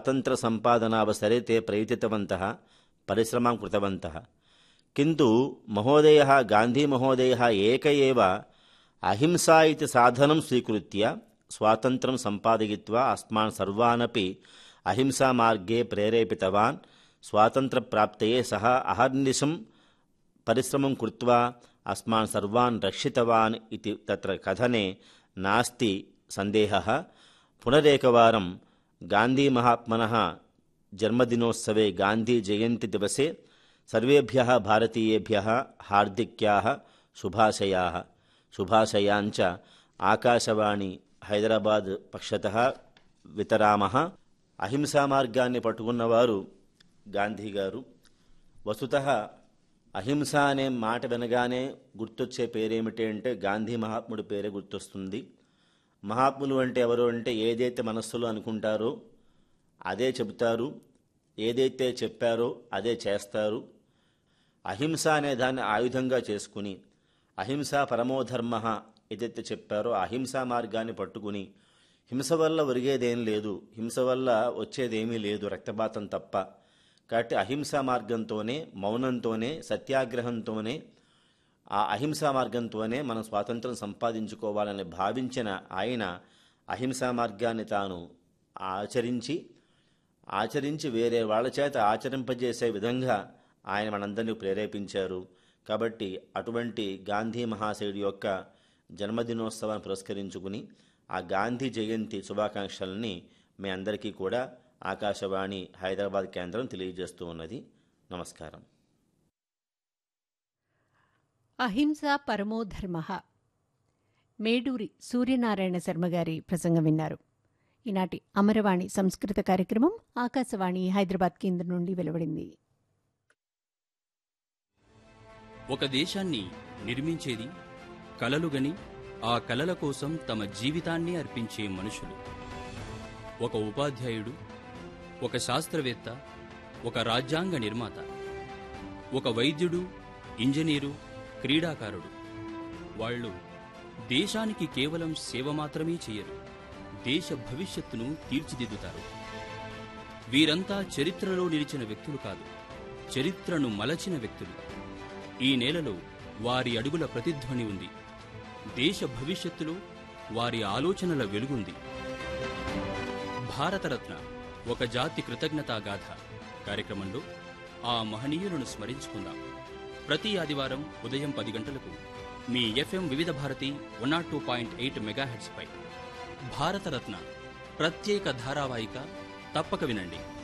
स्वातन्त्र्यसम्पादनावसरे ते प्रयतितवन्तः परिश्रमं कृतवन्तः किन्तु महोदयः गान्धीमहोदयः एक एव अहिंसा इति साधनं स्वीकृत्य स्वातन्त्र्यं सम्पादयित्वा अस्मान् सर्वानपि अहिंसामार्गे प्रेरेपितवान् स्वातन्त्र्यप्राप्तये सः अहर्निशं परिश्रमं कृत्वा अस्मान् सर्वान् रक्षितवान् इति तत्र कथने नास्ति सन्देहः पुनरेकवारं गान्धीमहात्मनः जन्मदिनोत्सवे गान्धीजयन्तिदिवसे सर्वेभ्यः भारतीयेभ्यः हार्दिक्याः शुभाशयाः शुभाशयाञ्च ఆకాశవాణి హైదరాబాద్ పక్షతः వితరామः అహింసా మార్గాన్ని పట్టుకున్నవారు గాంధీ గారు వస్తుతः అహింస అనే మాట వినగానే గుర్తొచ్చే పేరేమిటి అంటే గాంధీ మహాత్ముడి పేరే గుర్తొస్తుంది మహాత్ములు అంటే ఎవరు అంటే ఏదైతే మనస్సులో అనుకుంటారో అదే చెబుతారు ఏదైతే చెప్పారో అదే చేస్తారు అహింస అనే దాన్ని ఆయుధంగా చేసుకుని అహింస పరమోధర్మ ఏదైతే చెప్పారో అహింసా మార్గాన్ని పట్టుకుని హింస వల్ల ఒరిగేదేం లేదు హింస వల్ల వచ్చేదేమీ లేదు రక్తపాతం తప్ప కాబట్టి అహింసా మార్గంతోనే మౌనంతోనే సత్యాగ్రహంతోనే ఆ అహింసా మార్గంతోనే మనం స్వాతంత్రం సంపాదించుకోవాలని భావించిన ఆయన అహింసా మార్గాన్ని తాను ఆచరించి ఆచరించి వేరే వాళ్ళ చేత ఆచరింపజేసే విధంగా ఆయన మనందరినీ ప్రేరేపించారు కాబట్టి అటువంటి గాంధీ మహాశయుడి యొక్క జన్మదినోత్సవాన్ని పురస్కరించుకుని ఆ గాంధీ జయంతి శుభాకాంక్షల్ని మీ అందరికీ కూడా ఆకాశవాణి హైదరాబాద్ కేంద్రం తెలియజేస్తూ ఉన్నది నమస్కారం అహింస పరమో ధర్మ మేడూరి సూర్యనారాయణ శర్మ గారి ప్రసంగం విన్నారు ఈనాటి అమరవాణి సంస్కృత కార్యక్రమం ఆకాశవాణి హైదరాబాద్ కేంద్రం నుండి వెలువడింది ఒక దేశాన్ని నిర్మించేది కలలుగని ఆ కలల కోసం తమ జీవితాన్ని అర్పించే మనుషులు ఒక ఉపాధ్యాయుడు ఒక శాస్త్రవేత్త ఒక రాజ్యాంగ నిర్మాత ఒక వైద్యుడు ఇంజనీరు క్రీడాకారుడు వాళ్ళు దేశానికి కేవలం సేవ మాత్రమే చేయరు దేశ భవిష్యత్తును తీర్చిదిద్దుతారు వీరంతా చరిత్రలో నిలిచిన వ్యక్తులు కాదు చరిత్రను మలచిన వ్యక్తులు ఈ నేలలో వారి అడుగుల ప్రతిధ్వని ఉంది దేశ భవిష్యత్తులో వారి ఆలోచనల వెలుగుంది భారతరత్న ఒక జాతి కృతజ్ఞతా గాథ కార్యక్రమంలో ఆ మహనీయులను స్మరించుకుందాం ప్రతి ఆదివారం ఉదయం పది గంటలకు మీ FM Vividh Bharati one not two point eight మెగాహెట్స్పై భారతరత్న ప్రత్యేక ధారావాహిక తప్పక వినండి